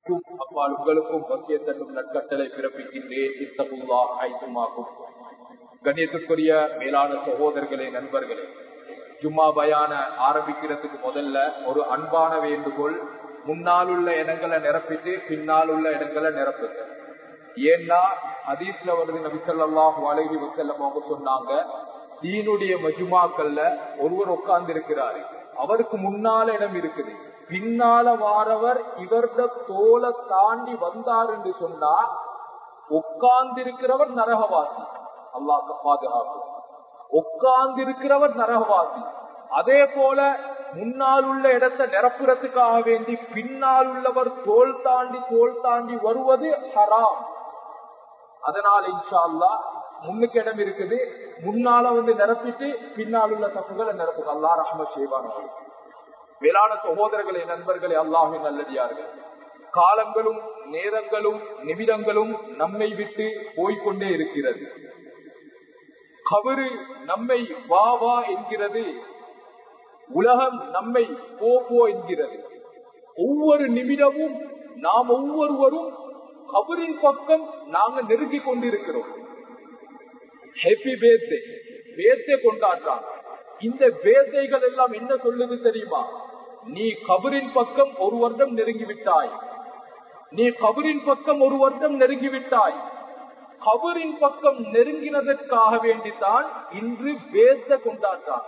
அப்பால் உங்களுக்கும் வசிய தன்னும் நற்கட்டளை பிறப்பிக்கின்றேன் இத்தகுல்லா ஐத்துமாகும் கண்ணியத்துக்குரிய மேலான சகோதரர்களே நண்பர்களே ஜும்மா பயான ஆரம்பிக்கிறதுக்கு முதல்ல ஒரு அன்பான வேண்டுகோள் முன்னால் உள்ள இடங்களை நிரப்பிட்டு பின்னால் உள்ள இடங்களை நிரப்புங்க ஏன்னா அதீஸ்ல வருது நபிசல்லாஹ் அழகி வசல்லம் அவங்க சொன்னாங்க தீனுடைய மஜுமாக்கள்ல ஒருவர் உட்கார்ந்து இருக்கிறாரு அவருக்கு முன்னால இடம் இருக்குது பின்னால வாரவர் இவர்த தோலை தாண்டி வந்தார் என்று சொன்னா உட்கார்ந்திருக்கிறவர் நரகவாசி அல்லாஹ் பாதுகாப்பு உட்கார்ந்திருக்கிறவர் நரகவாசி அதே போல முன்னால் உள்ள இடத்தை நிரப்புறதுக்காக வேண்டி பின்னால் உள்ளவர் தோல் தாண்டி தோல் தாண்டி வருவது ஹராம் அதனால் இன்ஷா அல்லா முன்னுக்கு இடம் இருக்குது முன்னால வந்து நிரப்பிட்டு பின்னால் உள்ள தப்புகளை நிரப்புங்க அல்லா ரஹ்ம செய்வான் வேளாண் சகோதரர்களே நண்பர்களே அல்லாஹின் நல்லடியார்கள் காலங்களும் நேரங்களும் நிமிடங்களும் நம்மை விட்டு போய்கொண்டே இருக்கிறது கபரு நம்மை வா வா என்கிறது உலகம் நம்மை போ போ என்கிறது ஒவ்வொரு நிமிடமும் நாம் ஒவ்வொருவரும் கபரின் பக்கம் நாங்க நெருங்கி கொண்டிருக்கிறோம் ஹெப்பி பேர்தே பேர்தே கொண்டாடுறாங்க இந்த பேர்தைகள் எல்லாம் என்ன சொல்லுது தெரியுமா நீ கபரின் பக்கம் ஒரு வருடம் நெருங்கி விட்டாய் நீ கபரின் பக்கம் ஒரு வருடம் நெருங்கி விட்டாய் கபரின் பக்கம் நெருங்கினதற்காக வேண்டித்தான் இன்று பேச கொண்டாடுறாங்க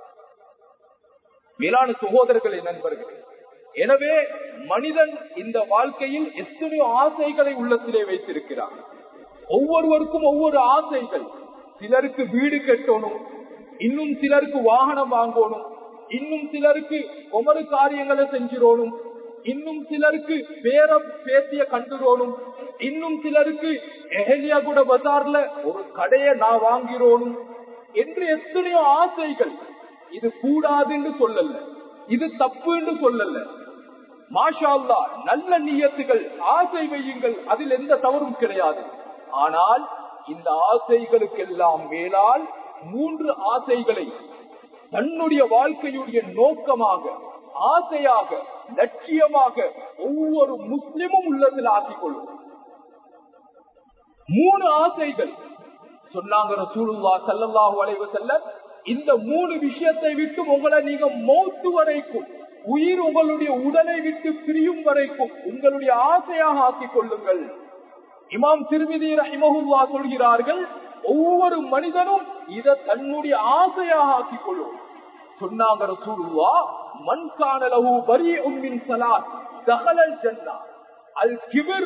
மேலான சகோதரர்களே நண்பர்களே எனவே மனிதன் இந்த வாழ்க்கையில் எத்தனையோ ஆசைகளை உள்ளத்திலே வைத்திருக்கிறார் ஒவ்வொருவருக்கும் ஒவ்வொரு ஆசைகள் சிலருக்கு வீடு கட்டணும் இன்னும் சிலருக்கு வாகனம் வாங்கணும் இன்னும் சிலருக்கு ஒவ்வொரு காரியங்களை செஞ்சிடணும் இன்னும் சிலருக்கு பேர பேசிய கண்டுரோணும் இன்னும் சிலருக்கு எஹலியா கூட பசார்ல ஒரு கடையை நான் வாங்கிறோனும் என்று எத்தனையோ ஆசைகள் இது கூடாதுன்னு சொல்லல இது தப்புன்னு சொல்லல மாஷா நல்ல நீயத்துகள் ஆசை வையுங்கள் அதில் எந்த தவறும் கிடையாது ஆனால் இந்த ஆசைகளுக்கெல்லாம் மேலால் மூன்று ஆசைகளை தன்னுடைய வாழ்க்கையுடைய நோக்கமாக ஆசையாக லட்சியமாக ஒவ்வொரு முஸ்லிமும் உள்ளத்தில் ஆக்கிக் கொள்ளும் மூணு ஆசைகள் சொன்னாங்க ரசூலுல்லா சல்லல்லாஹு அலைஹி வஸல்லம் இந்த மூணு விஷயத்தை விட்டு உங்களை நீங்க மௌத்து வரைக்கும் உயிர் உங்களுடைய உடலை விட்டு பிரியும் வரைக்கும் உங்களுடைய ஆசையாக ஆக்கிக் கொள்ளுங்கள் இமாம் திருமிதி ரஹிமஹுல்லா சொல்கிறார்கள் ஒவ்வொரு மனிதனும் இதை தன்னுடைய ஆசையாக ஆக்கிக் கொள்ளும் சொன்னாங்க ரசூலுல்லா மண் காணலகு வரி உம்மின் சலாத் தகலல் ஜன்னா அல் கிபிர்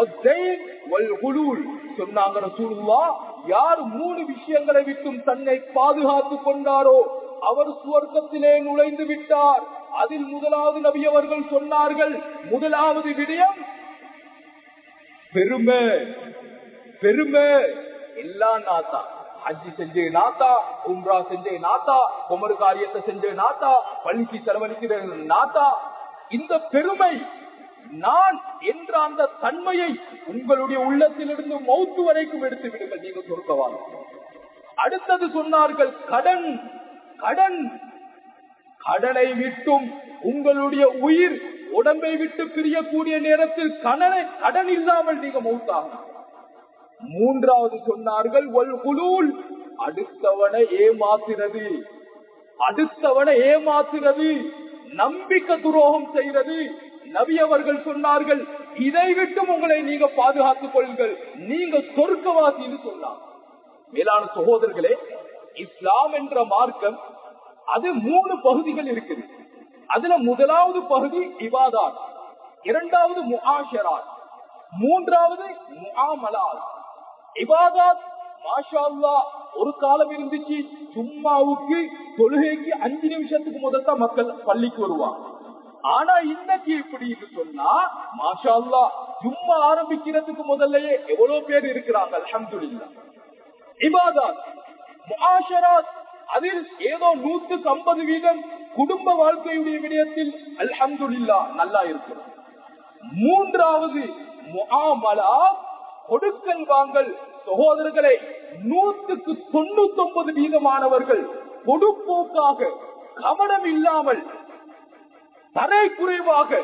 சொன்னாங்க ரசூலுல்லா யார் மூணு விஷயங்களை விட்டும் தன்னை பாதுகாத்துக் கொண்டாரோ அவர் சுவர்க்கத்திலே நுழைந்து விட்டார் அதில் முதலாவது நபி அவர்கள் சொன்னார்கள் முதலாவது விடயம் பெருமை பெருமை எல்லா நாத்தா ஹஜ்ஜி செஞ்சே நாத்தா உம்ரா செஞ்சே நாத்தா குமரு காரியத்தை செஞ்சே நாத்தா பள்ளிக்கு செலவழிக்கிற நாத்தா இந்த பெருமை நான் என்ற அந்த தன்மையை உங்களுடைய உள்ளத்திலிருந்து மௌத்து வரைக்கும் எடுத்து விடுங்கள் நீங்க சொர்க்கவாங்க அடுத்தது சொன்னார்கள் கடன் கடன் கடனை விட்டும் உங்களுடைய உயிர் உடம்பை விட்டு பிரியக்கூடிய நேரத்தில் கடனை கடன் இல்லாமல் நீங்க மௌத்தாங்க மூன்றாவது சொன்னார்கள் அடுத்தவனை ஏமாத்துறது அடுத்தவனை ஏமாத்துறது நம்பிக்கை துரோகம் செய்யறது நபி அவர்கள் சொன்னார்கள் இதை விட்டும் உங்களை நீங்க பாதுகாத்துக் கொள்ளுங்கள் நீங்க சொர்க்கவாசின்னு சொன்னார் மேலான சகோதரர்களே இஸ்லாம் என்ற மார்க்கம் அது மூணு பகுதிகள் இருக்குது அதுல முதலாவது பகுதி இவாதாத் இரண்டாவது முஆஷராத் மூன்றாவது முஆமலாத் இபாதாத் மாஷா ஒரு காலம் இருந்துச்சு சும்மாவுக்கு தொழுகைக்கு அஞ்சு நிமிஷத்துக்கு முதல்ல மக்கள் பள்ளிக்கு வருவாங்க ஆனா இன்னைக்கு எப்படி சொன்னா மாஷா சும்மா ஆரம்பிக்கிறதுக்கு முதல்லயே எவ்வளவு பேர் இருக்கிறாங்க அலமதுல்லா இபாதாத் முஆஷராத் அதில் ஏதோ நூத்துக்கு ஐம்பது வீதம் குடும்ப வாழ்க்கையுடைய விடயத்தில் அல்ஹம்துல்லா நல்லா இருக்கிறோம் மூன்றாவது முஆமலா கொடுக்கல் வாங்கல் சகோதரர்களை நூத்துக்கு தொண்ணூத்தி ஒன்பது வீதமானவர்கள் பொடுப்போக்காக கவனம் இல்லாமல் தரை குறைவாக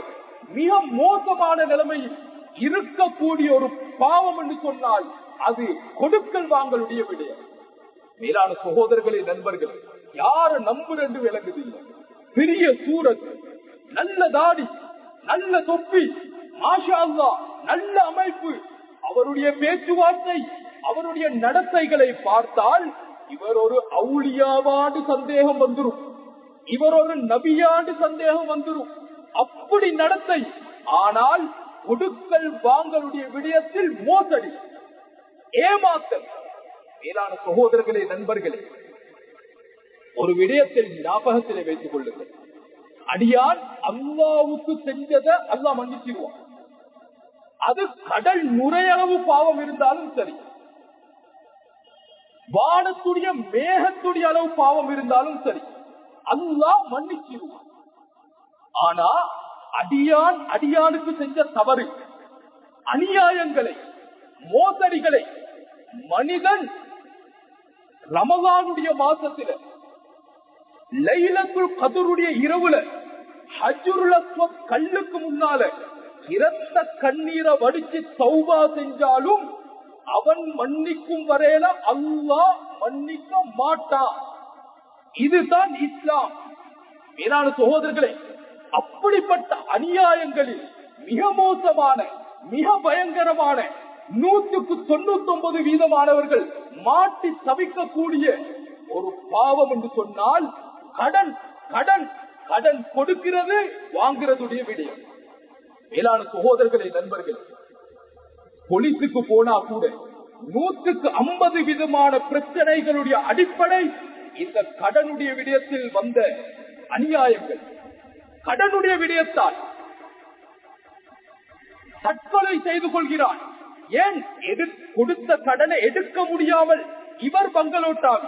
மிக மோசமான நிலைமையில் இருக்கக்கூடிய ஒரு பாவம் என்று சொன்னால் அது கொடுக்கல் வாங்களுடைய விடயம் மேலான சகோதரர்களே நண்பர்கள் யார நம்புறது விளங்குதில்லை பெரிய சூரத் நல்ல தாடி நல்ல தொப்பி மாஷா அல்லாஹ், நல்ல அமைப்பு அவருடைய பேச்சுவார்த்தை அவருடைய நடத்தைகளை பார்த்தால் இவர் ஒரு அவுளியாவாண்டு சந்தேகம் வந்துரும் இவர் ஒரு நபியாண்டு சந்தேகம் வந்துரும் அப்படி நடத்தை ஆனால் கொடுக்கல் வாங்களுடைய விடயத்தில் மோசடி ஏமாத்தல் மேலான சகோதரர்களே நண்பர்களே ஒரு விடயத்தில் ஞாபகத்திலே வைத்துக் கொள்ளுங்கள் அடியான் அல்லாவுக்கு செஞ்சதை அல்லாஹ் மன்னிச்சிருவான் அது கடல் நுரையளவு பாவம் இருந்தாலும் சரி வானத்துடைய மேகத்துடைய அளவு பாவம் இருந்தாலும் சரி அல்லாஹ் மன்னிச்சிருவான் ஆனா அடியான் அடியானுக்கு செஞ்ச தவறு அநியாயங்களை மோசடிகளை மனிதன் ரமலானுடைய மாசத்தில லைலத்துல் கதருடைய இரவுல ஹஜ்ருல் அஸ்வத் கல்லுக்கு முன்னால இரத்த கண்ணீரை வடிச்சு சௌபா செஞ்சாலும் அவன் மன்னிக்கும் வரையில அல்லாஹ் மன்னிக்க மாட்டான் இதுதான் இஸ்லாம் மேலான சகோதரர்களே அப்படிப்பட்ட அநியாயங்களில் மிக மோசமான மிக பயங்கரமான நூற்றுக்கு தொண்ணூத்தி ஒன்பது வீதமானவர்கள் மாட்டி தவிக்கக்கூடிய ஒரு பாவம் என்று சொன்னால் கடன் கடன் கடன் கொடுக்கிறது வாங்குறதுடைய விடயம் மேலான சகோதரர்களே நண்பர்கள் போலீஸுக்கு போனா கூட நூற்றுக்கு ஐம்பது விதமான பிரச்சனைகளுடைய அடிப்படை இந்த கடனுடைய விடயத்தில் வந்த அநியாயங்கள் கடனுடைய விடயத்தால் தற்கொலை செய்து கொள்கிறான் ஏன் எடு கொடுத்த கடனை எடுக்க முடியாமல் இவர் பங்களோட்டாவி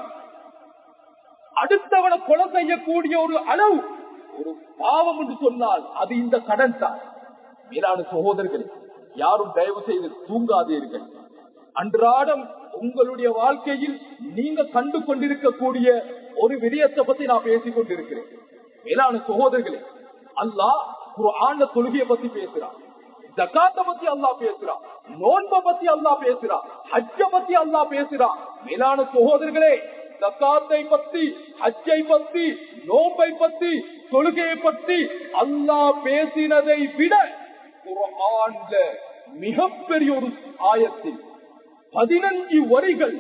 அடுத்தவனை கொலை செய்யக்கூடிய ஒரு அளவு ஒரு பாவம் என்று சொன்னால் அது இந்த கடன் தான் மேலான சகோதரர்களே யாரும் தயவு செய்து தூங்காதீர்கள் அன்றாடம் உங்களுடைய வாழ்க்கையில் நீங்க கண்டு கொண்டிருக்கக்கூடிய ஒரு விடயத்தை பத்தி நான் பேசிக் கொண்டிருக்கிறேன் மேலான சகோதரர்களே அல்லாஹ் ஒரு ஆண்ட தொழுகையை பத்தி பேசுறான் ஜக்காத்த பத்தி அல்லா பேசுறான் நோன்பை பத்தி அல்லா பேசுறான் ஹஜ்ஜ பத்தி அல்லா பேசுறான் மேலான சகோதரர்களே ஜக்காத்தை பத்தி ஹஜ்ஜை பத்தி நோன்பை பத்தி தொழுகையை பத்தி அல்லாஹ் பேசினதை விட குர்ஆன்ல மிகப்பெரிய ஒரு ஆயத்தில் பதினஞ்சு வரிகள்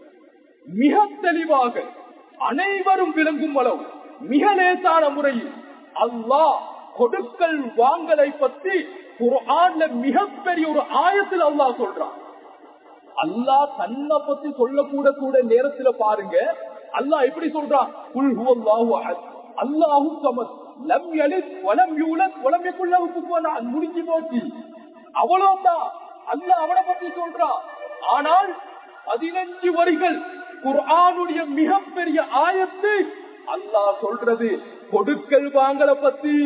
மிக தெளிவாக அனைவரும் விளங்கும் அளவு மிக லேசான முறையில் அல்லாஹ் கொடுக்கல் வாங்கலை பற்றி குர்ஆன்ல மிகப்பெரிய ஒரு ஆயத்தில் அல்லாஹ் சொல்றான் அல்லாஹ் தன்னை பத்தி சொல்லக்கூட கூட நேரத்துல பாருங்க அல்லாஹ் எப்படி சொல்றான் குல் ஹுவல்லாஹு அஹத் அல்லாஹு சமத் லம் யலித் வலம் யூலத் வலம் யகுல் லஹு குஃபுவன் அஹத் முடிஞ்சு போச்சு அவ்வளவுதான் அல்லாஹ் அவனை பத்தி சொல்றான் ஆனால் பதினஞ்சு வரிகள் குர்ஆனுடைய மிகப்பெரிய ஆயத்து அல்லாஹ் சொல்றது கொடுக்கல் வாங்கல பத்தி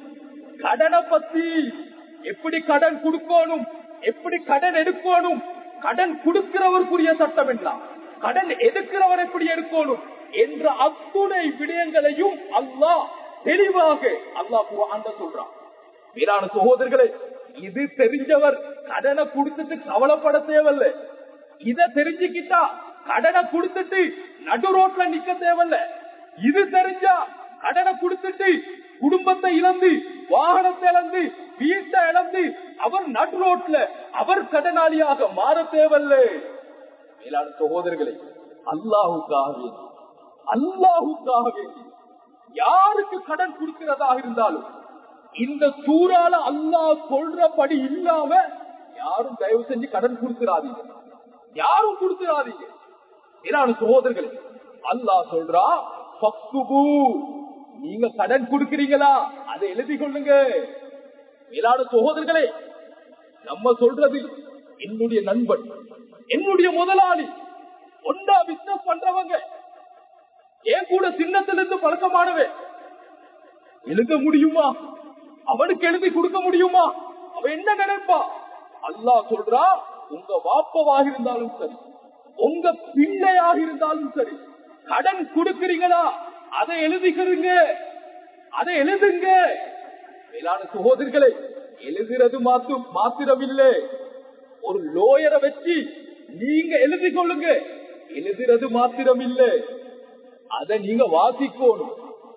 கடனை பத்தி எப்படி கடன் கொடுக்கணும் எப்படி கடன் எடுக்கணும் கடன் கொடுக்கிறவருக்குரிய சட்டம் என்ன கடன் எடுக்கிறவர் எப்படி எடுக்கணும் என்ற அத்துணை விடயங்களையும் அல்லாஹ் தெளிவாக அல்லாஹ் குர்ஆன்ல சொல்றான் வீரான சகோதரர்களே இது தெரிஞ்சவர் கடனை கொடுத்துட்டு கவலைப்பட தேவையில்ல இத தெரிஞ்சுக்கிட்டா கடனை கொடுத்துட்டு நடு ரோட்ல நிக்க தேவையில்ல இது தெரிஞ்சா கடனை கொடுத்துட்டு குடும்பத்தை இழந்து வாகனத்தை இழந்து வீட்டை இழந்து அவர் நடு ரோட்ல அவர் கடனாளியாக மாற தேவையில்ல மேலான சகோதரர்களே அல்லாஹுக்காக வேண்டி அல்லாஹுக்காக வேண்டி யாருக்கு கடன் கொடுக்கிறதாக இருந்தாலும் இந்த சூறால அல்லாஹ் சொல்றபடி இல்லாம யாரும் தயவு செஞ்சு கடன் கொடுத்துறாதீங்க யாரும் கொடுத்துறாதீங்க மேலான சகோதரர்களே அல்லாஹ் சொல்றா பக்குபு நீங்க கடன் கொடுக்கிறீங்களா அதை எழுதி கொள்ளுங்க மேலான சகோதரர்களே நம்ம சொல்றது என்னுடைய நண்பன் என்னுடைய முதலாளி ஒன்றா பிசினஸ் பண்றவங்க ஏன் கூட சின்னத்திலிருந்து பழக்கமானவன் எழுத முடியுமா அவனுக்கு எழுதி கொடுக்க முடியுமா அவன் என்ன நினைப்பா அல்லாஹ் சொல்றா உங்க வாப்பவாக இருந்தாலும் சரி உங்க பிள்ளையாக இருந்தாலும் சரி கடன் கொடுக்கிறீங்களா அதை எழுதிக்கிறீங்க அதை எழுதுங்க மேலான சகோதரிகளே எழுதுறது மாத்து மாத்திரம் இல்லை ஒரு லோயரை வச்சு நீங்க எழுதி கொள்ளுங்க எழுதுறது மாத்திரம் இல்லை அத நீங்க வாசிக்கணும்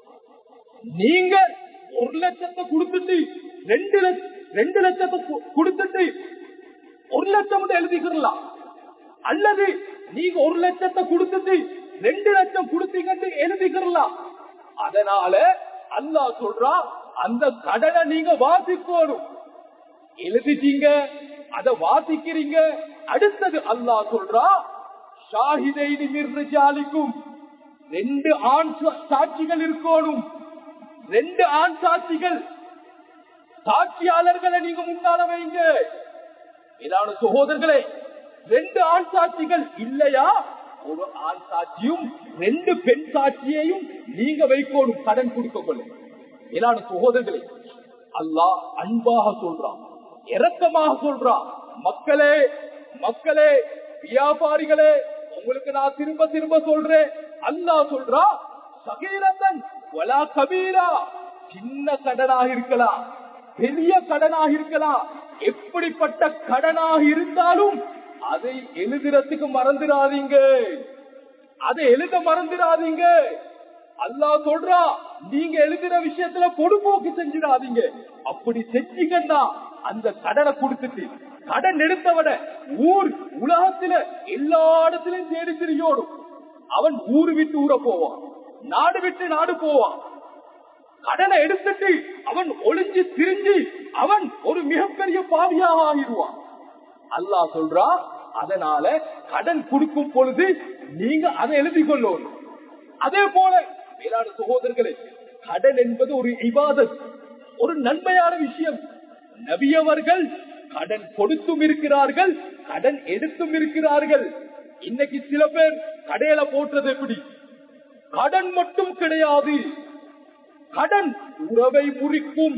நீங்க ஒரு லட்சத்தை கொடுத்துட்டு ரெண்டு லட்ச- ரெண்டு லட்சத்தை கு- கொடுத்துட்டு ஒரு லட்சம் மட்டும் எழுதிக்கலாம் அல்லது நீங்க ஒரு லட்சத்தை கொடுத்துட்டு ரெண்டு லட்சம் கொடுத்தீங்கன்னு எழுதிக்கலாம் அதனால அல்லாஹ் சொல்றா அந்த கடனை நீங்க வாசிக்கணும் எழுதிட்டீங்க அத வாசிக்கிறீங்க அடுத்தது அல்லாஹ் சொல்றா ஷாஹிதைனி மிர்ரிஜாலிக்கும் ரெண்டு ஆண் சா- சாட்சிகள் இருக்கணும் ரெண்டு ஆண் சாட்சிகள் சாட்சியாளர்களை நீங்க முன்னால வைங்க இதான சகோதரர்களே ரெண்டு ஆண் சாட்சிகள் இல்லையா ஒரு ஆண் சாட்சியும் ரெண்டு பெண் சாட்சியையும் நீங்க வைக்கணும் கடன் கொடுக்க கொள்ள இதான சகோதரர்களே அல்லாஹ் அன்பாக சொல்றான் இரக்கமாக சொல்றான் மக்களே மக்களே வியாபாரிகளே உங்களுக்கு நான் திரும்ப திரும்ப சொல்றேன் அல்லாஹ் சொல்றா சகீரத்தன் வலா கபீரா சின்ன கடனாக இருக்கலாம் பெரிய கடனாக இருக்கலாம் எப்படிப்பட்ட கடனாக இருந்தாலும் அதை எழுதுறதுக்கு மறந்துடாதீங்க அதை எழுத மறந்துடாதீங்க அல்லாஹ் சொல்றா நீங்க எழுதுற விஷயத்துல பொடுபோக்கு செஞ்சிடாதீங்க அப்படி செஞ்சீங்கன்னா அந்த கடனை கொடுத்துட்டு கடன் எடுத்தவன ஊர் உலகத்துல எல்லா இடத்திலும் தேடி திரியோடும் அவன் ஊர் விட்டு ஊர போவான் நாடு விட்டு நாடு போவான் கடனை எடுத்துட்டு அவன் ஒளிஞ்சு திரிஞ்சு அவன் ஒரு மிகப்பெரிய பாவியாக ஆகிடுவான் அல்லாஹ் சொல்றா அதனால கடன் கொடுக்கும் பொழுது நீங்க அதை எழுதி கொள்ளணும் அதே போல மேலான சகோதரர்களே கடன் என்பது ஒரு இபாதத் ஒரு நன்மையான விஷயம் நபியவர்கள் கடன் கொடுத்தும் இருக்கிறார்கள் கடன் எடுத்தும் இருக்கிறார்கள் இன்னைக்கு சில பேர் கடையில போட்டது எப்படி கடன் மட்டும் கிடையாது கடன் உறவை முறிக்கும்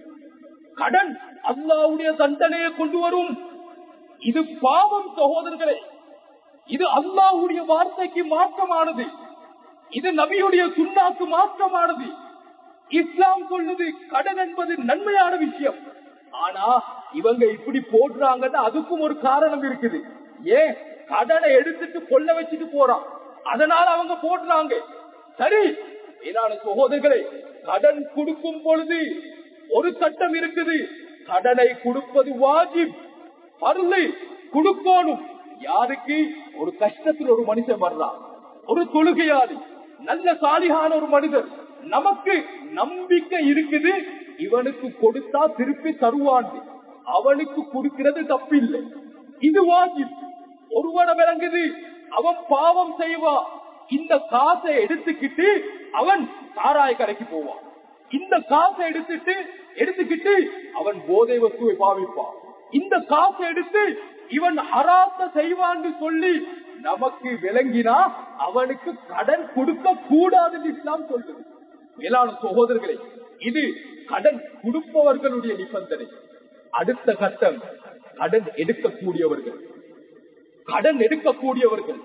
கடன் அல்லாவுடைய தண்டனையை கொண்டு வரும் இது பாவம் சகோதரர்களே இது அல்லாஹுடைய வார்த்தைக்கு மாற்றமானது இது நபியுடைய சுண்ணாக்கு மாற்றமானது இஸ்லாம் சொல்லுது கடன் என்பது நன்மையான விஷயம் ஆனா இவங்க இப்படி போடுறாங்கன்னு அதுக்கும் ஒரு காரணம் இருக்குது ஏன் கடனை எடுத்துட்டு கொள்ள வச்சுட்டு போறான் அதனால அவங்க போடுறாங்க சரி மேலான சகோதரர்களே கடன் கொடுக்கும் பொழுது ஒரு சட்டம் இருக்குது கடனை கொடுப்பது வாஜிப் பருளை கொடுக்கணும் யாருக்கு ஒரு கஷ்டத்தில் ஒரு மனுஷன் வர்றான் ஒரு தொழுகையாளி நல்ல சாலிகான ஒரு மனிதர் நமக்கு நம்பிக்கை இருக்குது இவனுக்கு கொடுத்தா திருப்பி தருவான் அவனுக்கு கொடுக்கிறது தப்பில்லை இது வாஜிப் ஒருவனை விளங்குது அவன் பாவம் செய்வான் இந்த காசை எடுத்துக்கிட்டு அவன் சாராய கடைக்கு போவான் இந்த காசை எடுத்துட்டு எடுத்துக்கிட்டு அவன் போதை வஸ்துவை பாவிப்பான் இந்த காசை எடுத்து இவன் ஹராத்த செய்வான்னு சொல்லி நமக்கு விளங்கினா அவனுக்கு கடன் கொடுக்க கூடாதுன்னு இஸ்லாம் சொல்லுது மேலான சகோதரர்களே இது கடன் கொடுப்பவர்களுடைய நிபந்தனை அடுத்த கட்டம் கடன் எடுக்கக்கூடியவர்கள் கடன் எடுக்கக்கூடியவர்கள்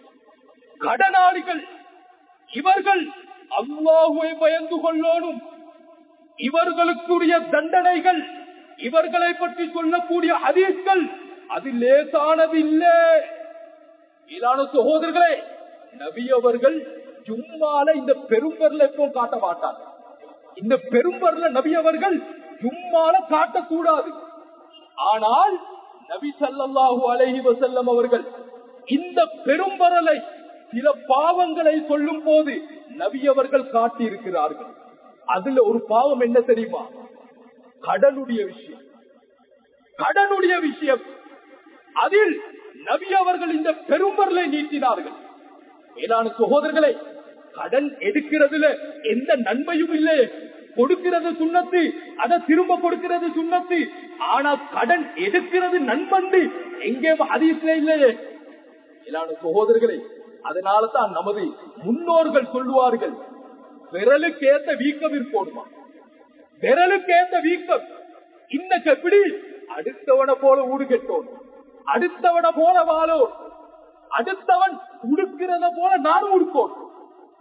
கடனாளிகள் இவர்கள் அல்லாஹுவை பயந்து கொள்ளணும் இவர்களுக்குரிய தண்டனைகள் இவர்களை பற்றி சொல்லக்கூடிய ஹதீஸ்கள் அது லேசானது இல்லை இதான சகோதரர்களே நபி அவர்கள் ஜும்மால இந்த பெரும்பர்ல எப்போ காட்ட மாட்டார் இந்த பெரும்பர்ல நபி அவர்கள் ஜும்மால காட்டக்கூடாது ஆனால் நபி ஸல்லல்லாஹு அலைஹி வஸல்லம் அவர்கள் இந்த பெரும்பரலை சில பாவங்களை சொல்லும் போது நபி அவர்கள் காட்டி இருக்கிறார்கள் அதுல ஒரு பாவம் என்ன தெரியுமா கடனுடைய விஷயம் கடனுடைய விஷயம் அதில் நபி அவர்கள் இந்த பெரும்பொருளை நீட்டினார்கள் மேலான சகோதரர்களே கடன் எடுக்கிறதுல எந்த நன்மையும் இல்லை கொடுக்கிறது சுண்ணத்து அதை திரும்ப கொடுக்கிறது சுண்ணத்து ஆனா கடன் எடுக்கிறது நண்பண்டு எங்கே அதிசல இல்லையே மேலான சகோதரர்களே அதனால தான் நமது முன்னோர்கள் சொல்லுவார்கள் விரலுக்கு ஏத்த வீக்கம் இருக்கணுமா விரலுக்கு ஏத்த வீக்கம் இன்னைக்கு எப்படி அடுத்தவனை போல ஊடு கெட்டோம் அடுத்தவனை போல வாழோம் அடுத்தவன் உடுக்கிறத போல நானும் உடுக்கோம்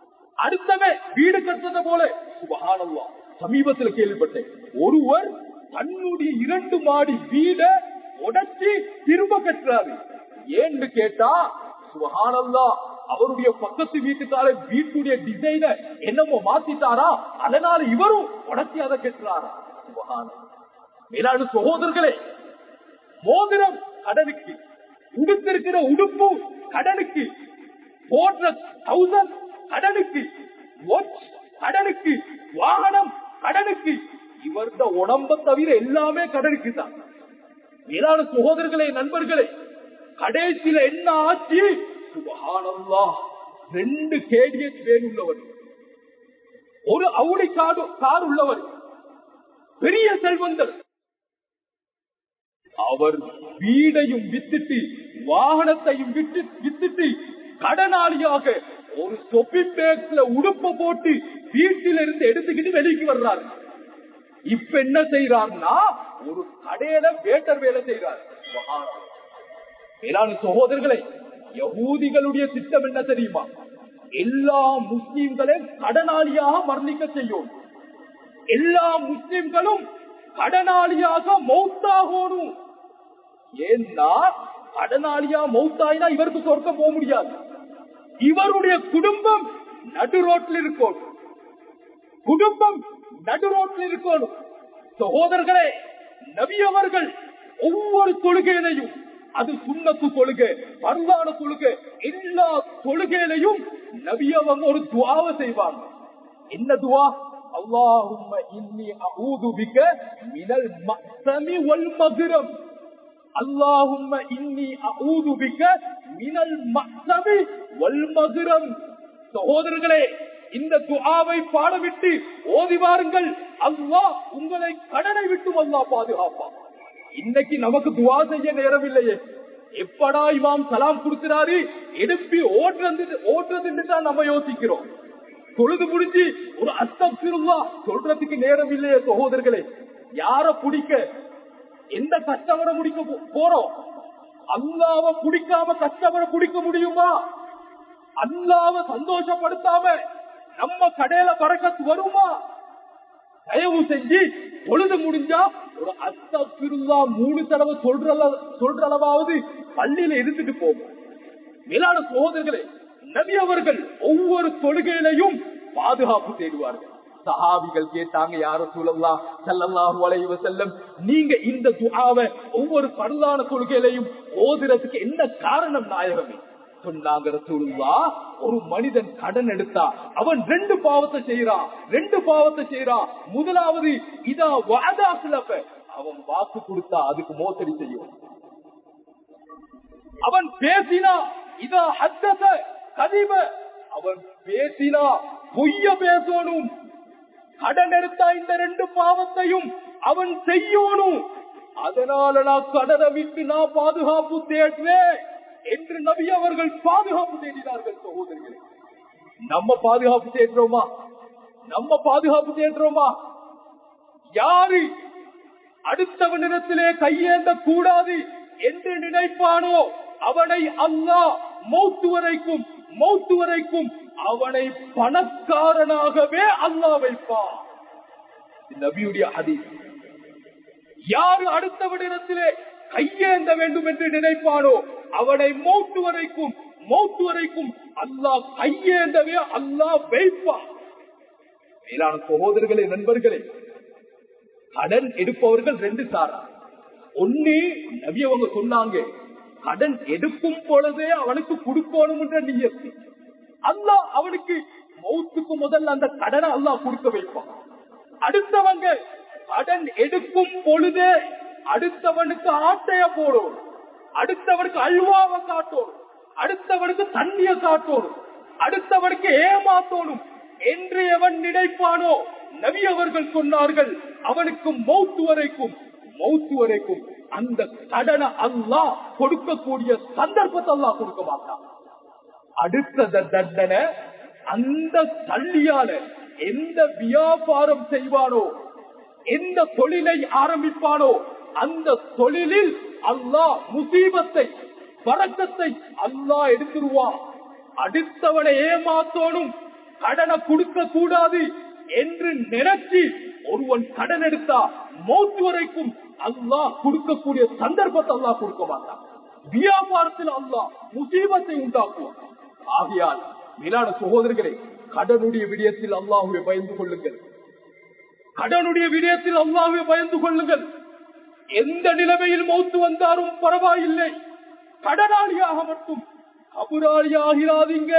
அடுத்தவன் வீடு கட்டுறத போல சுபகானல்லா சமீபத்தில் கேள்விப்பட்டேன் ஒருவர் தன்னுடைய இரண்டு மாடி வீட உடைச்சி திரும்ப கட்டுறாரு ஏன்னு கேட்டா சுபஹானல்லா அவருடைய பக்கத்து வீட்டுக்கார வீட்டுடைய டிசைன என்னமோ மாத்திட்டாரா அதனால இவரும் உடச்சி அதை கட்டுறாரா சுபஹானல்லா மேலான சகோதரர்களே மோதிரம் கடனுக்கு உடுத்திருக்கிற உடுப்பு கடனுக்கு போடுற தௌசண்ட் கடனுக்கு watch கடனுக்கு வாகனம் கடனுக்கு இவர்த உடம்ப தவிர எல்லாமே கடனுக்கு தான் மேலான சகோதரர்களே நண்பர்களே கடைசியில என்ன ஆச்சு சுபஹானல்லா ரெண்டு கேடிஎஸ் வேன் உள்ளவர் ஒரு அவுடி காடு கார் உள்ளவர் பெரிய செல்வந்தர் அவர் வீடையும் வித்துட்டு வாகனத்தையும் விட்டு வித்துட்டு கடனாளியாக ஒரு சொப்பிங் பேக்ஸ்ல உடுப்ப போட்டு வீட்டிலிருந்து எடுத்துக்கிட்டு வெளிக்கு வர்றாரு இப்ப என்ன செய்யறாருன்னா ஒரு கடையில வேட்டர் வேலை செய்யறாரு மேலான சகோதரர்களே யகூதிகளுடைய திட்டம் என்ன தெரியுமா எல்லா முஸ்லீம்களையும் கடனாளியாக மரணிக்க செய்யும் எல்லா முஸ்லிம்களும் கடனாளியாக மௌத்தாகணும் ஏன்னா கடனாளியா மௌத்தாயினா இவருக்கு சொர்க்கம் போக முடியாது இவருடைய குடும்பம் நடு ரோட்டில் இருக்கும் குடும்பம் நடு ரோட்டில் இருக்கணும் சகோதரர்களே நபி அவர்கள் ஒவ்வொரு தொழுகையிலையும் அது சுண்ணத்து தொழுகை பரவான தொழுகை எல்லா தொழுகையிலையும் நபி அவங்க ஒரு துவாவை செய்வாங்க என்ன துவா அல்லாஹும்ம இன்னி அஊது பிக மினல் மக்ஸமி வல் மக்ரம் அல்லாஹும்ம இன்னி அஊது பிக மினல் மக்ஸமி வல் மக்ரம் சகோதரர்களே இந்த துஆவை பாடவிட்டு ஓதி வாருங்கள் அல்லாஹ் உங்களை கடனை விட்டு அல்லாஹ் பாதுகாப்பான் இன்னைக்கு நமக்கு துவா செய்ய நேரம் இல்லையே எப்படா இமாம் சலாம் கொடுக்கிறாரு எடுப்பி ஓடுறது ஓடுறதுன்னு தான் நம்ம யோசிக்கிறோம் தொழுது முடிஞ்சு ஒரு அஸ்தம் திருவா சொல்றதுக்கு நேரம் இல்லையே சகோதரர்களே யார பிடிக்க எந்த கஸ்டமரை முடிக்க போ- போறோம் அல்லாவ பிடிக்காம கஸ்டமரை பிடிக்க முடியுமா அல்லாவ சந்தோஷப்படுத்தாம நம்ம கடையில பறக்கத்து வருமா தயவு செஞ்சு பொழுது முடிஞ்சா ஒரு அஸ்தா மூணு தடவை சொல்ற அளவு- சொல்ற அளவாவது பள்ளியில இருந்துட்டு போகும் மேலான சகோதரர்களே நபி அவர்கள் ஒவ்வொரு தொழுகையிலையும் பாதுகாப்பு தேடுவார்கள் சஹாபிகள் கேட்டாங்க யார சூழல்லா செல்லல்லாஹு அலைஹி வஸல்லம் நீங்க இந்த துஆவை ஒவ்வொரு பரலான தொழுகையிலையும் ஓதுறதுக்கு என்ன காரணம் நாயகமே சொன்னாங்க ரசூலுல்லா ஒரு மனிதன் கடன் எடுத்தா அவன் ரெண்டு பாவத்தை செய்யறான் ரெண்டு பாவத்தை செய்யறான் முதலாவது இதா வாதா சிலப்ப அவன் வாக்கு கொடுத்தா அதுக்கு மோசடி செய்யும் அவன் பேசினா இதா ஹத்தத கதிப அவன் பேசினா பொய்ய பேசணும் கடன் எடுத்தா இந்த ரெண்டு பாவத்தையும் அவன் செய்யணும் அதனால நான் கடனை விட்டு நான் பாதுகாப்பு தேடுறேன் என்று நபி அவர்கள் பாதுகாப்பு தேடினார்கள் சகோதரிகளே நம்ம பாதுகாப்பு தேடுறோமா நம்ம பாதுகாப்பு தேடுறோமா யாரு அடுத்தவனிடத்திலே கையேந்த கூடாது என்று நினைப்பானோ அவனை அல்லாஹ் மௌத்து வரைக்கும் மௌத்து வரைக்கும் அவனை பணக்காரனாகவே அல்லாஹ் வைப்பான் இது நபியுடைய ஹதீஸ் யாரு அடுத்தவனிடத்திலே கையேந்த வேண்டும் என்று நினைப்பானோ அவனை மௌத்து வரைக்கும் மௌத்து வரைக்கும் அல்லாஹ் கையேந்தவே அல்லாஹ் வைப்பான் மேலான சகோதரர்களே நண்பர்களே கடன் எடுப்பவர்கள் ரெண்டு சாரா ஒண்ணு நபி அவங்க சொன்னாங்க கடன் எடுக்கும் பொழுதே அவனுக்கு கொடுக்கணும் என்ற நியத்து அல்லாஹ் அவனுக்கு மௌத்துக்கு முதல்ல அந்த கடனை அல்லாஹ் கொடுக்க வைப்பான் அடுத்தவங்க கடன் எடுக்கும் பொழுதே அடுத்தவனுக்கு ஆட்டைய போடும் அடுத்தவனுக்கு அல்வாவை காட்டணும் அடுத்தவனுக்கு தண்ணிய காட்டணும் அடுத்தவனுக்கு ஏமாத்தோணும் என்று எவன் நினைப்பானோ நபி அவர்கள் சொன்னார்கள் அவனுக்கு மௌத்து வரைக்கும் மௌத்து வரைக்கும் அந்த கடனை அல்லாஹ் கொடுக்கக்கூடிய சந்தர்ப்பத்தை அல்லாஹ் கொடுக்க மாட்டான் அடுத்த த- தண்டனை அந்த தள்ளியால எந்த வியாபாரம் செய்வானோ எந்த தொழிலை ஆரம்பிப்பானோ அந்த தொழிலில் அல்லாஹ் முசீபத்தை வரக்கத்தை அல்லாஹ் எடுத்துருவான் அடுத்தவனை ஏமாத்தோனும் கடனை கொடுக்க கூடாது என்று நினைச்சு ஒருவன் கடன் எடுத்தா மௌத்து வரைக்கும் அல்லாஹ் கொடுக்கக்கூடிய சந்தர்ப்பத்தை அல்லாஹ் கொடுக்க மாட்டான் வியாபாரத்தில் அல்லாஹ் முசீபத்தை உண்டாக்குவான் ஆகையால் மேலான சகோதரர்களே கடனுடைய விடயத்தில் அல்லாஹுவை பயந்து கொள்ளுங்கள் கடனுடைய விடயத்தில் அல்லாஹுவை பயந்து கொள்ளுங்கள் எந்த நிலைமையில் மௌத்து வந்தாலும் பரவாயில்லை கடனாளியாக மட்டும் கபுராளியாகிறாதீங்க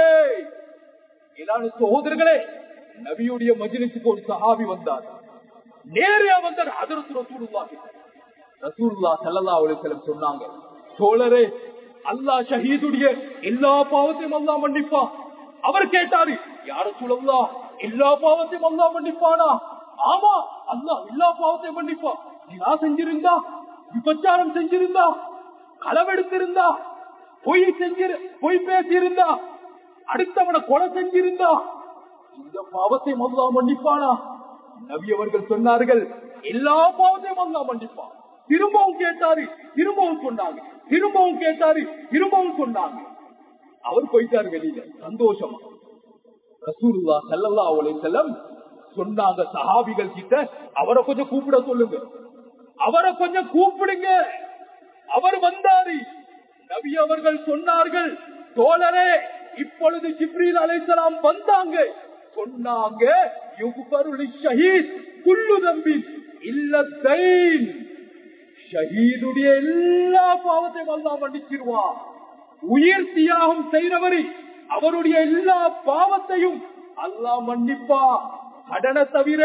மேலான சகோதரர்களே நபியுடைய மஜிலிசுக்கு ஒரு சஹாபி வந்தார் நேரே வந்தார் அதற்கு ரசூலுல்லா கிட்ட. ரசூலுல்லா ஸல்லல்லாஹு அலைஹி வஸல்லம் சொன்னாங்க சோழரே அல்லாஹ் ஷஹீதுடைய எல்லா பாவத்தையும் அல்லாஹ் மன்னிப்பா அவர் கேட்டாரு யார சூழல்லா எல்லா பாவத்தையும் அல்லாஹ் மன்னிப்பானா ஆமா அல்லாஹ் எல்லா பாவத்தையும் மன்னிப்பா தினா செஞ்சிருந்தா விபச்சாரம் செஞ்சிருந்தா களவெடுத்திருந்தா பொய் செஞ்சிரு பொய் பேசியிருந்தா அடுத்தவனை கொலை செஞ்சிருந்தா இந்த பாவத்தையும் அல்லாஹ் மன்னிப்பானா நபி அவர்கள் சொன்னார்கள் எல்லா பாவத்தையும் அல்லாஹ் மன்னிப்பான் திரும்பவும் கேட்டாரு திரும்பவும் சொன்னாங்க திரும்பவும் கேட்டாரு திரும்பவும் சொன்னாங்க அவர் போயிட்டாரு வெளியில சந்தோஷமா ரசூலுல்லா ஸல்லல்லாஹு அலைஹி வஸல்லம் சொன்னாங்க சஹாபிகள் கிட்ட அவரை கொஞ்சம் கூப்பிட சொல்லுங்க அவரை கொஞ்சம் கூப்பிடுங்க அவர் வந்தாரு நபி அவர்கள் சொன்னார்கள் தோழரே இப்பொழுது ஜிப்ரீல் அலைஹிஸ்ஸலாம் வந்தாங்க சொன்னாங்க யுக்பருலி ஷஹீத் குல்லு தம்பின் இல்லத்தைன் ஷஹீதுடைய எல்லா பாவத்தையும் அல்லாஹ் மன்னிச்சிருவான் உயிர் தியாகம் செய்தவரை அவருடைய எல்லா பாவத்தையும் அல்லாஹ் மன்னிப்பா கடனை தவிர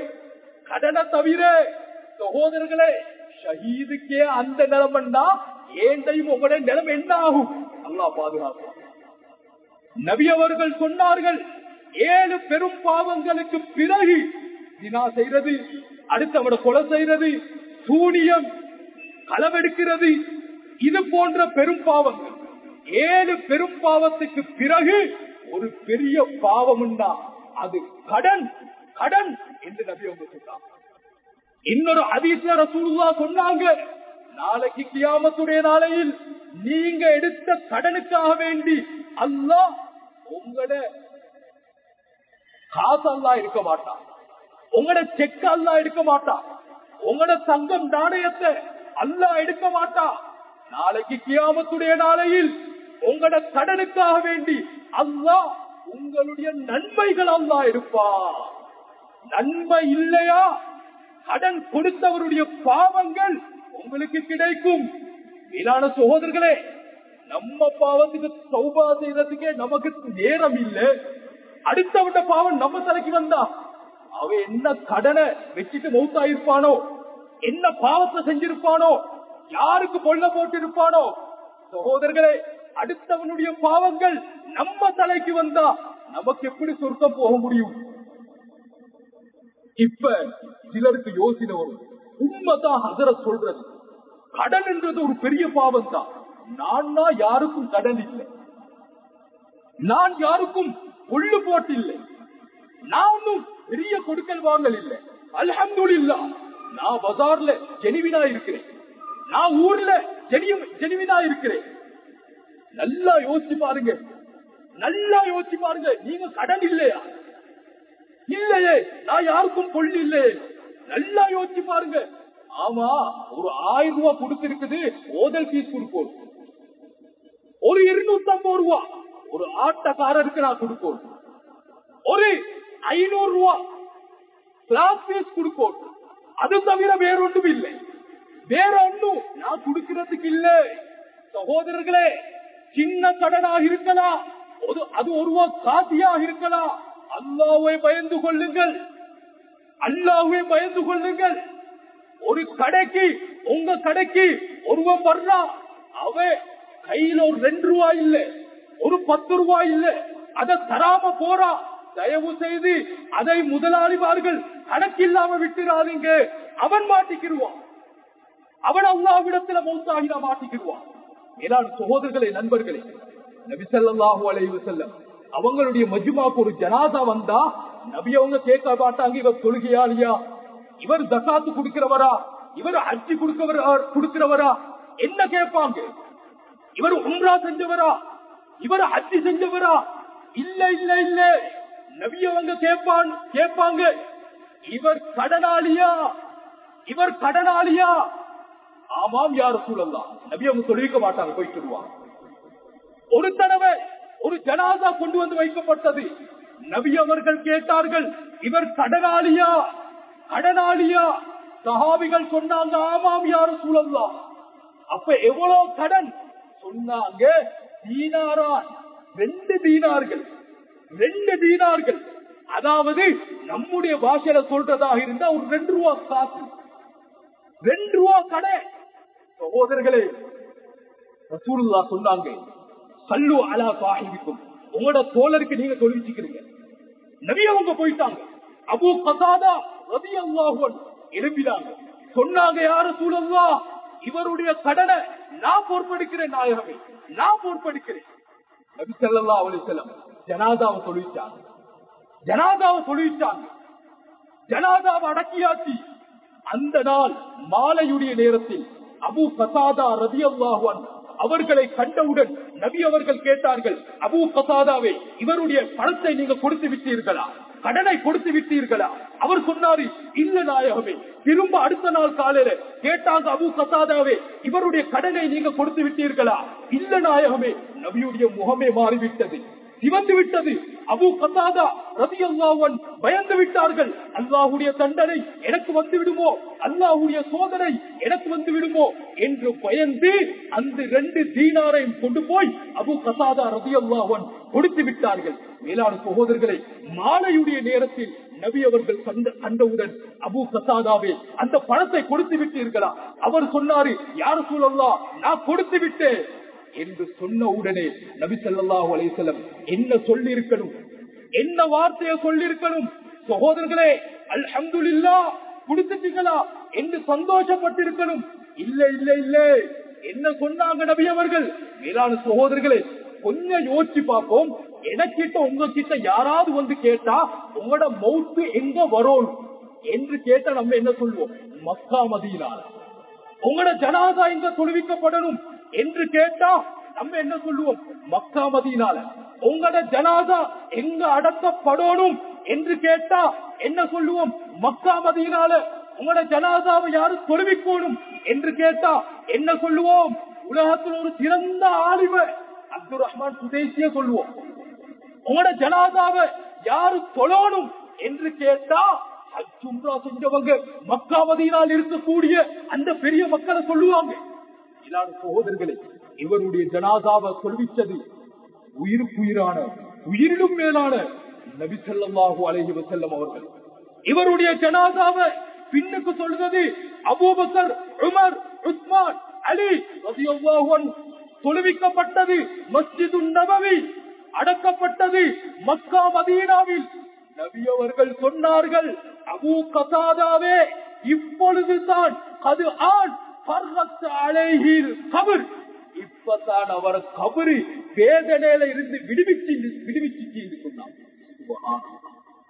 கடனை தவிர சகோதரர்களே ஷஹீதுக்கே அந்த நிலைமைன்னா ஏண்டையும் உங்களுடைய நிலைமை என்ன ஆகும் அல்லாஹ் பாதுகாப்பான் நபி அவர்கள் சொன்னார்கள் ஏழு பெரும் பாவங்களுக்கு பிறகு தினா செய்யறது அடுத்தவட கொலை செய்யறது சூனியம் களவெடுக்கிறது இது போன்ற பெரும் பாவங்கள் ஏழு பெரும் பாவத்துக்கு பிறகு ஒரு பெரிய பாவம் அது கடன் கடன் என்று நபி அவங்க சொன்னாங்க இன்னொரு அதிசய ரசூலுல்லா சொன்னாங்க நாளைக்கு கியாமத்துடைய நாளையில் நீங்க எடுத்த கடனுக்காக வேண்டி அல்லாஹ் உங்களோட காசு அல்லா இருக்க மாட்டான் உங்களோட செக் அல்லா எடுக்க மாட்டான் உங்களோட தங்கம் நாணயத்தை அல்லா எடுக்க மாட்டான் நாளைக்கு கியாமத்துடைய நாளையில் உங்களோட கடனுக்காக வேண்டி அல்லாஹ் உங்களுடைய நன்மைகள் அல்லா எடுப்பா நன்மை இல்லையா கடன் கொடுத்தவருடைய பாவங்கள் உங்களுக்கு கிடைக்கும் மேலான சகோதரர்களே நம்ம பாவத்துக்கு சௌபா செய்யறதுக்கே நமக்கு நேரம் இல்லை அடுத்தவட்ட பாவம் நம்ம தலைக்கு வந்தா அவன் என்ன கடனை வச்சுட்டு மௌத்தாயிருப்பானோ என்ன பாவத்தை செஞ்சிருப்பானோ யாருக்கு கொள்ள போட்டிருப்பானோ சகோதரர்களே அடுத்தவனுடைய பாவங்கள் நம்ம தலைக்கு வந்தா நமக்கு எப்படி சொர்க்கம் போக முடியும் இப்ப சிலருக்கு யோசனை வரும் உண்மைதான் ஹசரத் சொல்றது கடன் என்றது ஒரு பெரிய பாவம் தான் நான் யாருக்கும் கடன் இல்லை நான் யாருக்கும் உள்ளு போட்டில்லை நான் ஒன்னும் பெரிய கொடுக்கல் வாங்கல் இல்லை அல்ஹம்துலில்லா நான் பஜார்ல ஜெனிவினா இருக்கிறேன் நான் ஊர்ல ஜெனிவினா இருக்கிறேன் நல்லா யோசிச்சு பாருங்க நல்லா யோசிச்சு பாருங்க நீங்க கடன் இல்லையா இல்லையே நான் யாருக்கும் கொள்ளு இல்லையே நல்லா யோசிச்சு பாருங்க ஆமா ஒரு ஆயிரம் ரூபாய் கொடுத்திருக்குது ஓதல் பீஸ் கொடுப்போம் ஒரு இருநூத்தி ஐம்பது ரூபா ஒரு ஆட்டக்காரருக்கு நான் கொடுப்போம் ஒரு ஐநூறு ரூபா கிளாஸ் பீஸ் கொடுப்போம் அது தவிர வேறொன்றும் இல்லை வேற ஒன்றும் நான் கொடுக்கிறதுக்கு இல்லை சகோதரர்களே சின்ன கடனாக இருக்கலாம் அது ஒரு ரூபா காசியாக இருக்கலாம் அல்லாவை பயந்து கொள்ளுங்கள் அல்லாவே பயந்து கொள்ளுங்கள் ஒரு கடைக்கு உங்க கடைக்கு ஒருவன் வர்றா அவ கையில ஒரு ரெண்டு ரூபாய் இல்ல ஒரு பத்து ரூபாய் இல்ல அதை தராம போறா தயவு செய்து அதை முதலாளிமார்கள் கணக்கில்லாம விட்டுறாதீங்க அவன் மாட்டிக்கிடுவான் அவன் அல்லாவிடத்துல மௌத்தாகினா மாட்டிக்கிடுவான் ஏனால் சகோதரர்களே நண்பர்களே நபிசல்லாஹூ அலைவு செல்லம் அவங்களுடைய மஜ்மாக்கு ஒரு ஜனாதா வந்தா நபி அவங்க கேட்க மாட்டாங்க இவர் தொழுகையாளியா இவர் தக்காத்து கொடுக்கிறவரா இவர் அச்சு கொடுக்கிறவரா கொடுக்கிறவரா என்ன கேட்பாங்க இவர் உம்ரா செஞ்சவரா இவர் அச்சு செஞ்சவரா இல்ல இல்ல இல்ல நபி அவங்க கேட்பான் கேட்பாங்க இவர் கடனாளியா இவர் கடனாளியா ஆமாம் யார் சூழல்லாம் நபி அவங்க சொல்லிக்க மாட்டாங்க போய் சொல்லுவாங்க ஒரு தடவை ஒரு ஜனாதா கொண்டு வந்து வைக்கப்பட்டது நபி அவர்கள் கேட்டார்கள் இவர் கடனாளியா கடனாளியா சஹாபிகள் சொன்னாங்க ஆமாம் யார் சூழல்லாம் அப்ப எவ்வளவு கடன் சொன்னாங்க தீனாரா ரெண்டு தீனார்கள் ரெண்டு தீனார்கள் அதாவது நம்முடைய பாஷையில சொல்றதாக இருந்தா ஒரு ரெண்டு ரூபா காசு ரெண்டு ரூபா கடை சகோதரர்களே ரசூலுல்லா சொன்னாங்க சல்லு அலா சாஹிபிக்கும் உங்களோட தோழருக்கு நீங்க தொழிற்சிக்கிறீங்க நபி அவங்க போயிட்டாங்க அபு கசாதா ரதி அல்லாஹுவன் எழுப்பினாங்க சொன்னாங்க யார சூழல்லா இவருடைய கடனை நான் பொறுப்பெடுக்கிறேன் நாயகமே நான் பொறுப்பெடுக்கிறேன் நபி ஸல்லல்லாஹு அலைஹி வஸல்லம் ஜனாதாவை தொழிச்சாங்க ஜனாதாவை தொழிச்சாங்க ஜனாதாவை அடக்கியாச்சு அந்த நாள் மாலையுடைய நேரத்தில் அபு கசாதா ரதி அல்லாஹுவன் அவர்களை கண்டவுடன் நபி அவர்கள் கேட்டார்கள் அபு கசாதாவே இவருடைய பணத்தை நீங்க கொடுத்து விட்டீர்களா கடனை கொடுத்து விட்டீர்களா அவர் சொன்னாரு இல்ல நாயகமே திரும்ப அடுத்த நாள் காலையில கேட்டாங்க அபு கசாதாவே இவருடைய கடனை நீங்க கொடுத்து விட்டீர்களா இல்ல நாயகமே நபியுடைய முகமே மாறிவிட்டது சிவந்து விட்டது அபு கசாதா ரவி அல்லாவன் பயந்து விட்டார்கள் அல்லாஹுடைய தண்டனை எனக்கு வந்து விடுமோ அல்லாஹுடைய சோதனை எனக்கு வந்து விடுமோ என்று பயந்து அந்த ரெண்டு தீனாரையும் கொண்டு போய் அபு கசாதா ரவி அல்லாவன் கொடுத்து விட்டார்கள் மேலான சகோதரர்களை மாலையுடைய நேரத்தில் நபி அவர்கள் கண்ட கண்டவுடன் அபு கசாதாவே அந்த பணத்தை கொடுத்து விட்டீர்களா அவர் சொன்னாரு யார் சூழல்லா நான் கொடுத்து விட்டேன் என்று சொன்ன உடனே நபி ஸல்லல்லாஹு அலைஹி வஸல்லம் என்ன சொல்லி இருக்கணும் என்ன வார்த்தையை சொல்லி இருக்கணும் சகோதரர்களே அல்ஹம்துலில்லாஹ் கொடுத்துட்டீங்களா என்று சந்தோஷப்பட்டிருக்கணும் இல்ல இல்ல இல்ல என்ன சொன்னாங்க நபி அவர்கள் மேலான சகோதரர்களே கொஞ்சம் யோசிச்சு பார்ப்போம் எனக்கிட்ட உங்ககிட்ட யாராவது வந்து கேட்டா உங்களோட மவுத்து எங்க வரும் என்று கேட்டா நம்ம என்ன சொல்லுவோம் மக்கா மதியினால உங்களோட ஜனாதா எங்க தொழுவிக்கப்படணும் என்று கேட்டா நம்ம என்ன சொல்லுவோம் மக்கா மதியினால உங்களோட ஜனாதா எங்க அடக்கப்படணும் என்று கேட்டா என்ன சொல்லுவோம் மக்கா மதியினால உங்களோட ஜனாதாவை யாரு தொழுவிக்கணும் என்று கேட்டா என்ன சொல்லுவோம் உலகத்தில் ஒரு சிறந்த ஆலிவர் அப்துல் ரஹ்மான் சுதேசிய சொல்லுவோம் உங்களோட ஜனாதாவை யாரு தொழணும் என்று கேட்டா ஹஜ்ஜும்ரா செஞ்சவங்க மக்காவதியினால் இருக்கக்கூடிய அந்த பெரிய மக்களை சொல்லுவாங்க இல்லாத சகோதரர்களே இவருடைய ஜனாதாவை சொல்விச்சது உயிருக்குயிரான உயிரிலும் மேலான நபி ஸல்லல்லாஹு அலைஹி வஸல்லம் அவர்கள் இவருடைய ஜனாதாவை பின்னுக்கு சொல்றது அபூபக்கர் உமர் உஸ்மான் அலி ரலியல்லாஹு அன்ஹு தொழுவிக்கப்பட்டது மஸ்ஜிது நபவி அடக்கப்பட்டது மக்கா மதீனாவில் நபி அவர்கள் சொன்னார்கள் அபூ கசாதாவே இப்பொழுதுதான் அது ஆண் அலைஹில் கபர் இப்பதான் அவர் கபரு வேதனையில இருந்து விடுவிச்சு விடுவிச்சு சொன்னார் சுப்ஹானல்லாஹ்.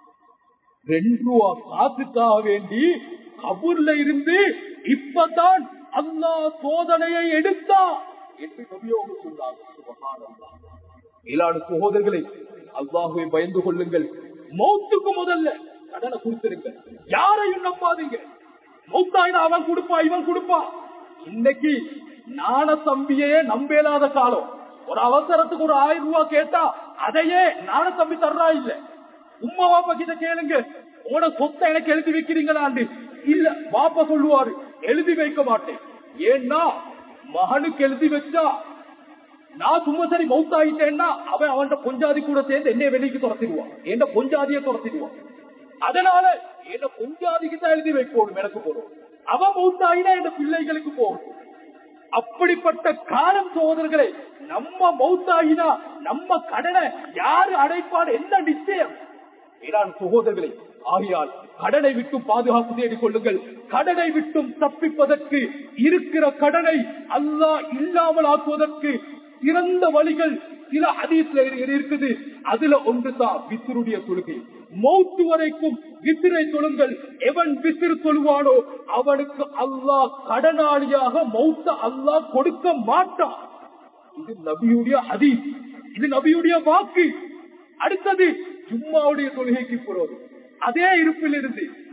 ரெண்டு ரூபா காசுக்காக வேண்டி கபூர்ல இருந்து இப்பதான் அல்லாஹ் சோதனையை எடுத்தா என்று நபியோக சொன்னாங்க சுபஹானல்லாஹ். மேலான சகோதரர்களை அல்லாஹுவை பயந்து கொள்ளுங்கள் மௌத்துக்கு முதல்ல கடனை கொடுத்திருங்க யாரையும் நம்பாதீங்க மௌத்தாயினா அவன் கொடுப்பா இவன் கொடுப்பா இன்னைக்கு நாண தம்பியே நம்பேலாத காலம் ஒரு அவசரத்துக்கு ஒரு ஆயிரம் ரூபாய் கேட்டா அதையே நாண தம்பி தர்றா இல்ல உம்மா வாப்பா கிட்ட கேளுங்க உங்களோட சொத்தை எனக்கு எழுதி வைக்கிறீங்களாண்டு இல்ல வாப்பா சொல்லுவாரு எழுதி வைக்க மாட்டேன் ஏன்னா மகனுக்கு எழுதி வச்சா நான் சும்மா சரி மவுத்தாயிட்டேன்னா அவன் அவன்கிட்ட பொஞ்சாதி கூட சேர்ந்து என்னை வெளிக்கு துரத்திடுவான் என்ன பொஞ்சாதிய துரத்திடுவான் அதனால என்ன பொஞ்சாதிக்கு தான் எழுதி வைக்கணும் எனக்கு போறோம் அவன் மவுத்தாயினா என் பிள்ளைகளுக்கு போகும் அப்படிப்பட்ட காலம் சோதரர்களே நம்ம மௌத்தாகினா நம்ம கடனை யாரு அடைப்பாடு என்ன நிச்சயம் மேலான சகோதரர்களே ஆகையால் கடனை விட்டும் பாதுகாப்பு தேடிக் கொள்ளுங்கள் கடனை விட்டும் தப்பிப்பதற்கு இருக்கிற கடனை அல்லாஹ் இல்லாமல் ஆக்குவதற்கு சிறந்த வழிகள் சில அதீஸ்ல இருக்குது அதுல ஒன்றுதான் வித்திருடைய தொழுகை மௌத்து வரைக்கும் வித்திரை தொழுங்கள் எவன் வித்திரு தொழுவானோ அவனுக்கு அல்லாஹ் கடனாளியாக மௌத்த அல்லாஹ் கொடுக்க மாட்டான் இது நபியுடைய ஹதீஸ் இது நபியுடைய வாக்கு அடுத்தது ஜும்மாவுடைய தொழுகைக்கு போறது அதே இருப்பில் இருந்து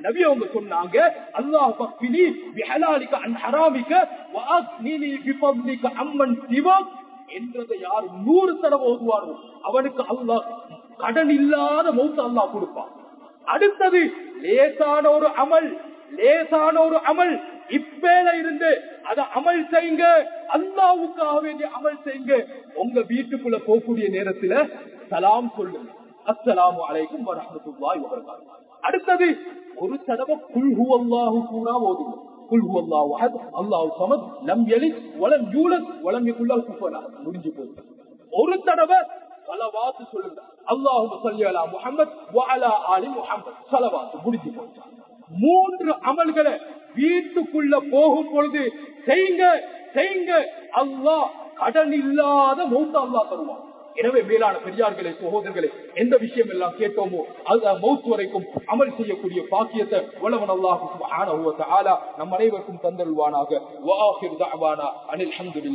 நபி அவங்க சொன்னாங்க அல்லாஹ் பக்பினி பிஹலாலிக அன் ஹராமிக வஅக்னினி பிஃபத்லிக அம்மன் சிவம் என்றதை யார் நூறு தடவை ஓதுவாரோ அவனுக்கு அல்லாஹ் கடன் இல்லாத மௌத்த அல்லாஹ் கொடுப்பான் அடுத்தது லேசான ஒரு அமல் லேசான ஒரு அமல் இப்பேல இருந்து அத அமல் செய்யுங்க அல்லாவுக்காக வேண்டிய அமல் செய்யுங்க உங்க வீட்டுக்குள்ள போகக்கூடிய நேரத்துல சலாம் சொல்லுங்க அஸ்ஸலாமு அலைக்கும் வரஹ்மத்துல்லாஹி வபரகாத்துஹு அடுத்தது ஒரு தடவை குல்ஹு அல்லாஹு கூறா ஓதுங்க குல்ஹு அல்லாஹு அஹத் அல்லாஹு சமத் லம் யலித் வலம் யூலத் வலம் யகுல் லஹு குஃபுவன் அஹத். முடிஞ்சு போச்சு ஒரு தடவை சலவாத்து சொல்லுங்க அல்லாஹும்ம ஸல்லி அலா முஹம்மத் வ அலா ஆலி முஹம்மத் சலவாத்து முடிஞ்சு போச்சு மூன்று அமல்களை வீட்டுக்குள்ள போகும் பொழுது செய்யுங்க செய்யுங்க அல்லாஹ் கடன் இல்லாத மௌத்த அல்லாஹ் தருவான் எனவே மேலான பெரியார்களே சகோதரர்களே எந்த விஷயம் எல்லாம் கேட்டோமோ அது மௌத் வரைக்கும் அமல் செய்யக்கூடிய பாக்கியத்தை வளவன் அல்லாஹு சுப்ஹானஹு வ தஆலா நம் அனைவருக்கும் தந்தருவானாக வ ஆகிர் தஅவானா அனில் ஹம்துலில்லாஹ்